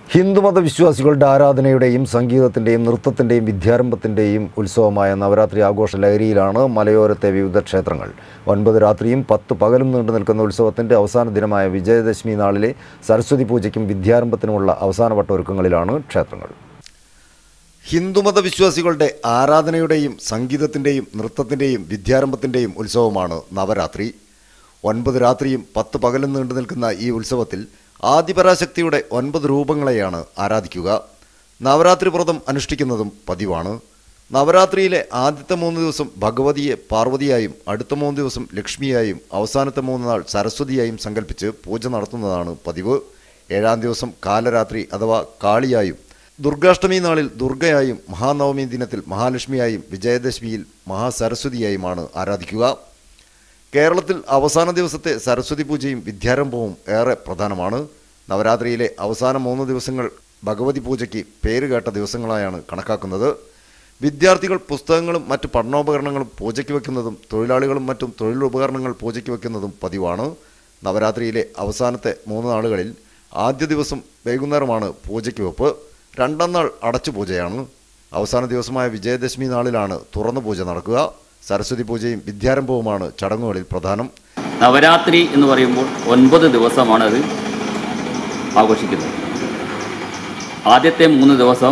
ഹിന്ദുമത വിശ്വാസികളുടെ ആരാധനയുടെയും സംഗീതത്തിൻ്റെയും നൃത്തത്തിൻ്റെയും വിദ്യാരംഭത്തിൻ്റെയും ഉത്സവമായ നവരാത്രി ആഘോഷ ലഹരിയിലാണ് മലയോരത്തെ വിവിധ ക്ഷേത്രങ്ങൾ ഒൻപത് രാത്രിയും പത്ത് പകലും നീണ്ടു നിൽക്കുന്ന ഉത്സവത്തിൻ്റെ അവസാന ദിനമായ വിജയദശമി നാളിലെ സരസ്വതി പൂജയ്ക്കും വിദ്യാരംഭത്തിനുമുള്ള അവസാനവട്ട ഒരുക്കങ്ങളിലാണ് ക്ഷേത്രങ്ങൾ ഹിന്ദുമത വിശ്വാസികളുടെ ആരാധനയുടെയും സംഗീതത്തിൻ്റെയും നൃത്തത്തിൻ്റെയും വിദ്യാരംഭത്തിൻ്റെയും ഉത്സവമാണ് നവരാത്രി ഒൻപത് രാത്രിയും പത്ത് പകലും നീണ്ടു നിൽക്കുന്ന ഈ ഉത്സവത്തിൽ ആദിപരാശക്തിയുടെ ഒൻപത് രൂപങ്ങളെയാണ് ആരാധിക്കുക നവരാത്രി വ്രതം അനുഷ്ഠിക്കുന്നതും പതിവാണ് നവരാത്രിയിലെ ആദ്യത്തെ മൂന്ന് ദിവസം ഭഗവതിയെ പാർവതിയായും അടുത്ത മൂന്ന് ദിവസം ലക്ഷ്മിയായും അവസാനത്തെ മൂന്ന് നാൾ സരസ്വതിയായും സങ്കല്പിച്ച് പൂജ നടത്തുന്നതാണ് പതിവ് ഏഴാം ദിവസം കാലരാത്രി അഥവാ കാളിയായും ദുർഗാഷ്ടമി നാളിൽ ദുർഗയായും മഹാനവമി ദിനത്തിൽ മഹാലക്ഷ്മിയായും വിജയദശമിയിൽ മഹാസരസ്വതിയായുമാണ് ആരാധിക്കുക കേരളത്തിൽ അവസാന ദിവസത്തെ സരസ്വതി പൂജയും വിദ്യാരംഭവും ഏറെ പ്രധാനമാണ് നവരാത്രിയിലെ അവസാന മൂന്ന് ദിവസങ്ങൾ ഭഗവതി പൂജയ്ക്ക് പേരുകേട്ട ദിവസങ്ങളായാണ് കണക്കാക്കുന്നത് വിദ്യാർത്ഥികൾ പുസ്തകങ്ങളും മറ്റ് പഠനോപകരണങ്ങളും പൂജയ്ക്ക് വെക്കുന്നതും തൊഴിലാളികളും മറ്റും തൊഴിലുപകരണങ്ങൾ പൂജയ്ക്ക് വെക്കുന്നതും പതിവാണ് നവരാത്രിയിലെ അവസാനത്തെ മൂന്ന് നാളുകളിൽ ആദ്യ ദിവസം വൈകുന്നേരമാണ് പൂജയ്ക്ക് വെപ്പ് രണ്ടാം നാൾ അടച്ചു പൂജയാണ് അവസാന ദിവസമായ വിജയദശമി നാളിലാണ് തുറന്നു പൂജ നടക്കുക സരസ്വതി പൂജയും വിദ്യാരംഭവുമാണ് ചടങ്ങുകളിൽ പ്രധാനം നവരാത്രി എന്ന് പറയുമ്പോൾ ഒൻപത് ദിവസമാണ് അത് ആഘോഷിക്കുന്നത് ആദ്യത്തെ മൂന്ന് ദിവസം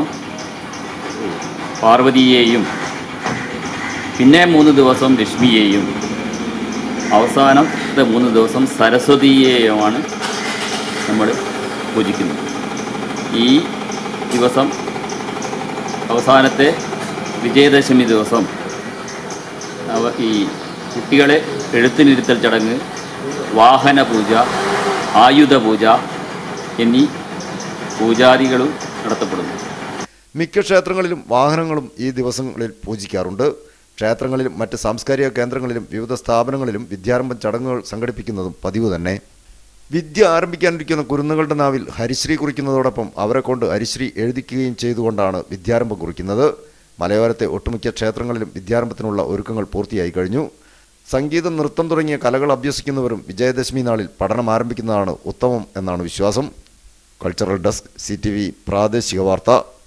പാർവതിയെയും പിന്നെ മൂന്ന് ദിവസം ലക്ഷ്മിയെയും അവസാനത്തെ മൂന്ന് ദിവസം സരസ്വതിയെയുമാണ് നമ്മൾ പൂജിക്കുന്നത് ഈ ദിവസം അവസാനത്തെ വിജയദശമി ദിവസം അവ ഈ കുട്ടികളെ എഴുത്തിനിരുത്തൽ ചടങ്ങ് വാഹന പൂജ ആയുധ പൂജ എന്നീ പൂജാദികളും നടത്തപ്പെടുന്നു മിക്ക ക്ഷേത്രങ്ങളിലും വാഹനങ്ങളും ഈ ദിവസങ്ങളിൽ പൂജിക്കാറുണ്ട് ക്ഷേത്രങ്ങളിലും മറ്റ് സാംസ്കാരിക കേന്ദ്രങ്ങളിലും വിവിധ സ്ഥാപനങ്ങളിലും വിദ്യാരംഭം ചടങ്ങുകൾ സംഘടിപ്പിക്കുന്നതും പതിവ് തന്നെ വിദ്യ ആരംഭിക്കാനിരിക്കുന്ന കുരുന്നുകളുടെ നാവിൽ ഹരിശ്രീ കുറിക്കുന്നതോടൊപ്പം അവരെ കൊണ്ട് ഹരിശ്രീ എഴുതിക്കുകയും ചെയ്തുകൊണ്ടാണ് വിദ്യാരംഭം കുറിക്കുന്നത് മലയോരത്തെ ഒട്ടുമിക്ക ക്ഷേത്രങ്ങളിലും വിദ്യാരംഭത്തിനുള്ള ഒരുക്കങ്ങൾ പൂർത്തിയായി കഴിഞ്ഞു സംഗീതം നൃത്തം തുടങ്ങിയ കലകൾ അഭ്യസിക്കുന്നവരും വിജയദശമി നാളിൽ പഠനം ആരംഭിക്കുന്നതാണ് ഉത്തമം എന്നാണ് വിശ്വാസം കൾച്ചറൽ ഡെസ്ക് സി പ്രാദേശിക വാർത്ത